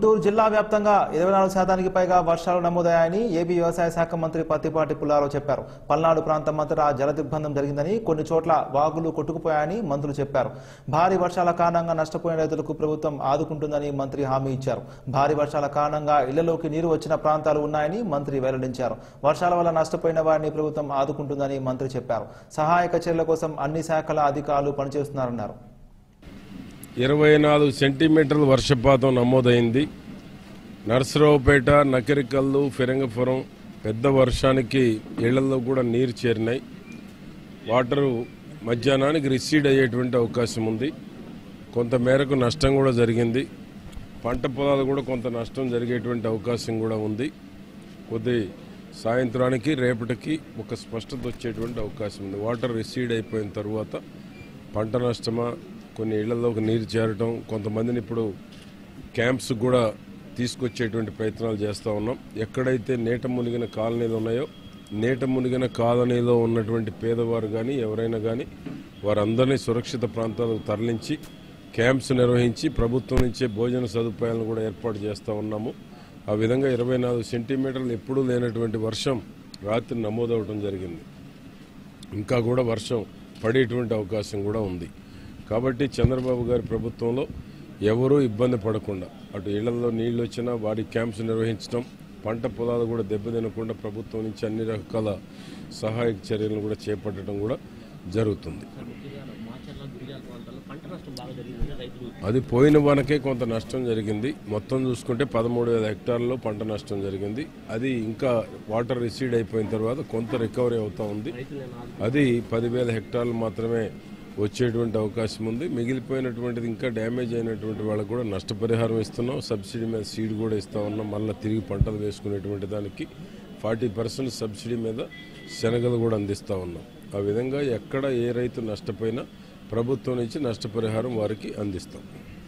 గుంటూరు జిల్లా వ్యాప్తంగా ఇరవై నాలుగు శాతానికి పైగా వర్షాలు నమోదయ్యాయని ఏపీ వ్యవసాయ శాఖ మంత్రి పత్తిపాటి పుల్లారావు చెప్పారు పల్నాడు ప్రాంతం అంతటా జల దిగ్బంధం జరిగిందని కొన్ని చోట్ల వాగులు కొట్టుకుపోయాయని మంత్రులు చెప్పారు భారీ వర్షాల కారణంగా నష్టపోయిన రైతులకు ప్రభుత్వం ఆదుకుంటుందని మంత్రి హామీ ఇచ్చారు భారీ వర్షాల కారణంగా ఇళ్లలోకి నీరు వచ్చిన ప్రాంతాలు ఉన్నాయని మంత్రి వెల్లడించారు వర్షాల వల్ల నష్టపోయిన వారిని ప్రభుత్వం ఆదుకుంటుందని మంత్రి చెప్పారు సహాయక చర్యల కోసం అన్ని శాఖల అధికారులు పనిచేస్తున్నారన్నారు ఇరవై నాలుగు సెంటీమీటర్ల వర్షపాతం నమోదైంది నర్సరావుపేట నకిరికల్లు ఫిరంగపురం పెద్ద వర్షానికి ఇళ్లలో కూడా నీరు చేరినాయి వాటరు మధ్యాహ్నానికి రిసీడ్ అయ్యేటువంటి అవకాశం ఉంది కొంత మేరకు నష్టం కూడా జరిగింది పంట పొలాలు కూడా కొంత నష్టం జరిగేటువంటి అవకాశం కూడా ఉంది కొద్ది సాయంత్రానికి రేపటికి ఒక స్పష్టత వచ్చేటువంటి అవకాశం ఉంది వాటర్ రిసీడ్ అయిపోయిన తర్వాత పంట నష్టమా కొన్ని ఇళ్లలోకి నీరు చేరటం కొంతమందిని ఇప్పుడు క్యాంప్స్ కూడా తీసుకొచ్చేటువంటి ప్రయత్నాలు చేస్తూ ఉన్నాం ఎక్కడైతే నీట మునిగిన కాలనీలు ఉన్నాయో నీట మునిగిన కాలనీలో ఉన్నటువంటి పేదవారు కానీ ఎవరైనా కానీ వారందరినీ సురక్షిత ప్రాంతాలకు తరలించి క్యాంప్స్ నిర్వహించి ప్రభుత్వం నుంచే భోజన సదుపాయాలను కూడా ఏర్పాటు చేస్తూ ఉన్నాము ఆ విధంగా ఇరవై నాలుగు సెంటీమీటర్లు ఎప్పుడూ లేనటువంటి వర్షం రాత్రి నమోదవడం జరిగింది ఇంకా కూడా వర్షం పడేటువంటి అవకాశం కూడా ఉంది కాబట్టి చంద్రబాబు గారి ప్రభుత్వంలో ఎవరూ ఇబ్బంది పడకుండా అటు ఇళ్లలో నీళ్లు వచ్చినా వారి క్యాంప్స్ నిర్వహించడం పంట పొలాలు కూడా దెబ్బతినకుండా ప్రభుత్వం నుంచి అన్ని రకాల సహాయక చర్యలను కూడా చేపట్టడం కూడా జరుగుతుంది మాచర్ల గిరిజన ప్రాంతాల్లో పంట నష్టం బాగా జరిగింది రైతులు అది పోయిన వనకే కొంత నష్టం జరిగింది మొత్తం చూసుకుంటే పదమూడు వేల హెక్టార్లలో పంట నష్టం జరిగింది అది ఇంకా వాటర్ రిసీడ్ అయిపోయిన తర్వాత కొంత రికవరీ అవుతా ఉంది రైతులు నేను ఆదు- అది పదివేల హెక్టార్లు మాత్రమే వచ్చేటువంటి అవకాశం ఉంది మిగిలిపోయినటువంటిది ఇంకా డ్యామేజ్ అయినటువంటి వాళ్ళకు కూడా నష్టపరిహారం ఇస్తున్నాం సబ్సిడీ మీద సీడ్ కూడా ఇస్తా ఉన్నాం మళ్ళీ తిరిగి పంటలు వేసుకునేటువంటి దానికి ఫార్టీ పర్సెంట్ సబ్సిడీ మీద శనగలు కూడా అందిస్తూ ఉన్నాం ఆ విధంగా ఎక్కడ ఏ రైతు నష్టపోయినా ప్రభుత్వం నుంచి నష్టపరిహారం వారికి అందిస్తాం